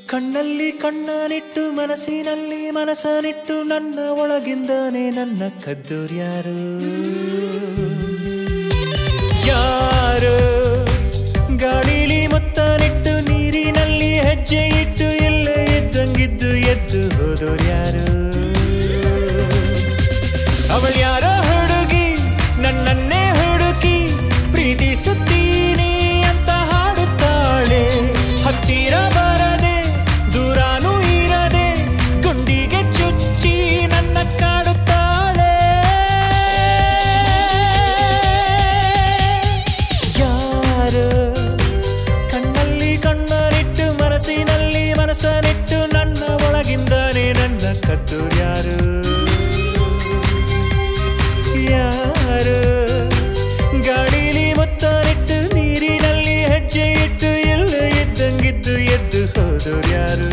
ಕಣ್ಣಲ್ಲಿ ಕಣ್ಣನಿಟ್ಟು ಮನಸ್ಸಿನಲ್ಲಿ ಮನಸ್ಸನಿಟ್ಟು ನನ್ನ ಒಳಗಿಂದಾನೆ ನನ್ನ ಕದ್ದೋರ್ಯಾರು ಯಾರು ಗಾಳಿಲಿ ಮುತ್ತನಿಟ್ಟು ನೀರಿನಲ್ಲಿ ಹೆಜ್ಜೆ ಇಟ್ಟು ಎಲ್ಲೇ ಇದ್ದಂಗಿದ್ದು ಎದ್ದು ಹೋದೋರ್ಯಾರು ಅವಳು ಯಾರೋ ಹುಡುಗಿ ನನ್ನನ್ನೇ ಹುಡುಕಿ ಪ್ರೀತಿಸುತ್ತೀನಿ ಅಂತ ಹಾಡುತ್ತಾಳೆ ಹತ್ತಿರ ಬರದೆ ದೂರಾನೂ ಇರದೆ ಗುಂಡಿಗೆ ಚುಚ್ಚಿ ನನ್ನ ಕಾಡುತ್ತಾಳೆ ಯಾರು ಕಣ್ಣಲ್ಲಿ ಕಣ್ಣನಿಟ್ಟು ಮನಸ್ಸಿನಲ್ಲಿ ಮನಸ್ಸನಿಟ್ಟು ನನ್ನ ಒಳಗಿಂದಾನೆ ನನ್ನ ಕದ್ದೋರ್ಯಾರು ಯಾರು ಗಾಳಿಲಿ ಮುತ್ತನಿಟ್ಟು ನೀರಿನಲ್ಲಿ ಹೆಜ್ಜೆ ಇಟ್ಟು ಎಲ್ಲ ಇದ್ದಂಗಿದ್ದು ಎದ್ದು ಹೋದೋರು ಯಾರು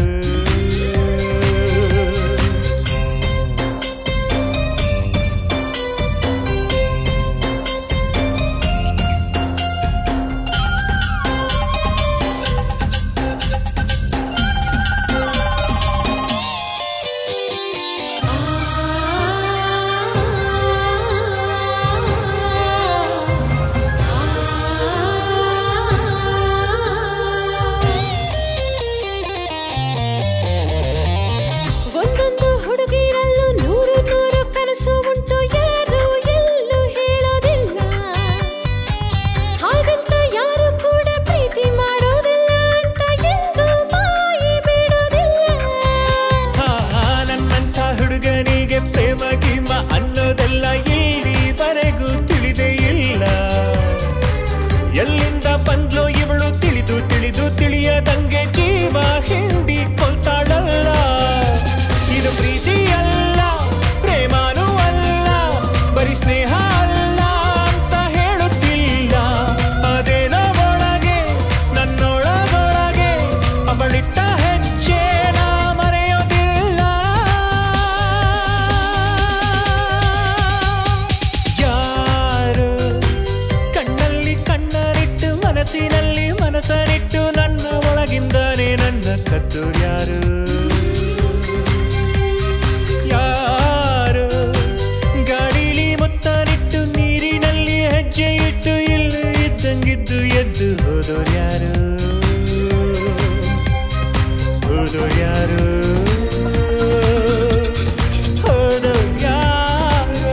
ಒಂದೊಂದು ಹುಡುಗಿರಲ್ಲೂ ನೂರು ನೂರು ಕನಸು ಉಂಟು ಯಾರು ಎಲ್ಲೂ ಹೇಳೋದಿಲ್ಲ ಹಾಗಂತ ಯಾರು ಕೂಡ ಪ್ರೀತಿ ಮಾಡೋದಿಲ್ಲ ಅಂತ ಎಂದು ಬಾಯಿ ಬಿಡೋದಿಲ್ಲ ಹಾ, ನನ್ನಂಥ ಹುಡುಗನಿಗೆ ಪ್ರೇಮ ಗಿಮ ಅನ್ನೋದೆಲ್ಲ ಇಲ್ಲಿವರೆಗೂ ತಿಳಿದೇ ಇಲ್ಲ ಎಲ್ಲಿಂದ ಬಂದ್ಲೋ ಇವಳು ತಿಳಿದು ತಿಳಿದು ತಿಳಿಯದಂಗೆ ಜೀವ ಹಿಂಡಿ ಕೊಲ್ತಾಳಲ್ಲ ಇದು ಪ್ರೀತಿ ಅಲ್ಲ ಪ್ರೇಮಾನೂ ಅಲ್ಲ ಬರೀ ಸ್ನೇಹ ಅಲ್ಲ ಅಂತ ಹೇಳುತ್ತಿಲ್ಲ ಅದೇನೋ ಒಳಗೆ ನನ್ನೊಳಗೊಳಗೆ ಅವಳಿಟ್ಟ ಹೆಜ್ಜೆ ನಾ ಮರೆಯೋದಿಲ್ಲ ಯಾರು ಕಣ್ಣಲ್ಲಿ ಕಣ್ಣರಿಟ್ಟು ಮನಸ್ಸಿನಲ್ಲಿ ಮನಸ್ಸನಿಟ್ಟು ನನ್ನ ಒಳಗಿಂದಾನೆ ನನ್ನ ಕದ್ದೋರು ಯಾರು ಯಾರು ಗಾಳಿಲಿ ಮುತ್ತನಿಟ್ಟು ನೀರಿನಲ್ಲಿ ಹೆಜ್ಜೆ ಇಟ್ಟು ಇಲ್ಲ ಇದ್ದಂಗಿದ್ದು ಎದ್ದು ಹೋದೋರು ಯಾರು ಹೋದೋರು ಯಾರು ಹೋದೋರು ಯಾರು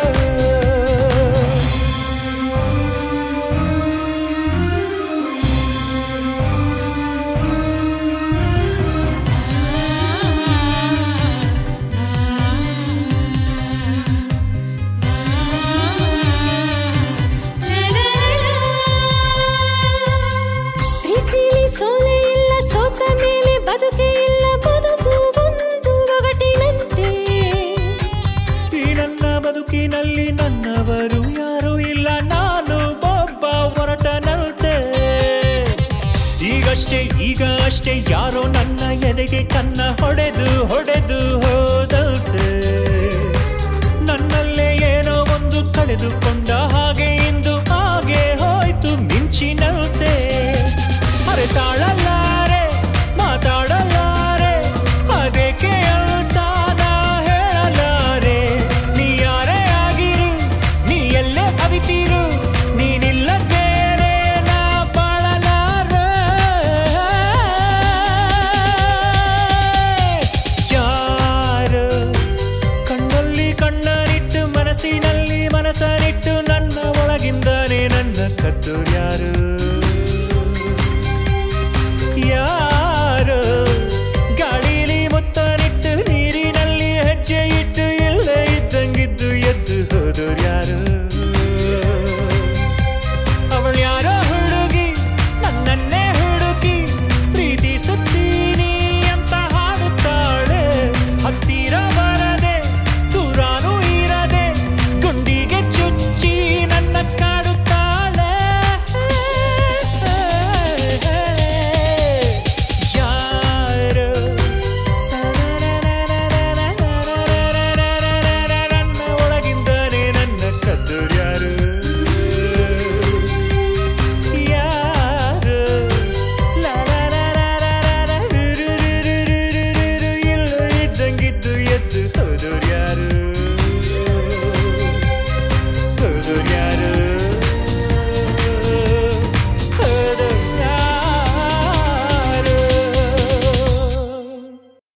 ಪ್ರೀತಿಲಿ ಸೋಲೆ ಇಲ್ಲ ಸೋತ ಮೇಲೆ ಬದುಕೆ ಇಲ್ಲ ಬದುಕು ಒಂದು ಒಗಟಿನಂತೆ ಈ ನನ್ನ ಬದುಕಿನಲ್ಲಿ ನನ್ನವರು ಯಾರೂ ಇಲ್ಲ ನಾನು ಒಬ್ಬ ಹೊರಟನಂತೆ ಈಗಷ್ಟೇ ಈಗ ಅಷ್ಟೇ ಯಾರೋ ನನ್ನ ಎದೆಗೆ ಕನ್ನ ಹೊಡೆದು ಹೊಡೆದು ಹೋದಂತೆ ನನ್ನಲ್ಲೇ ಏನೋ ಒಂದು ಕಳೆದುಕೊಂಡ ಹಾಗೆ ಇಂದು ಹಾಗೆ ಹೋಯ್ತು ಮಿಂಚಿನಂತೆ ಅರೆ ತಾಳಲ್ಲ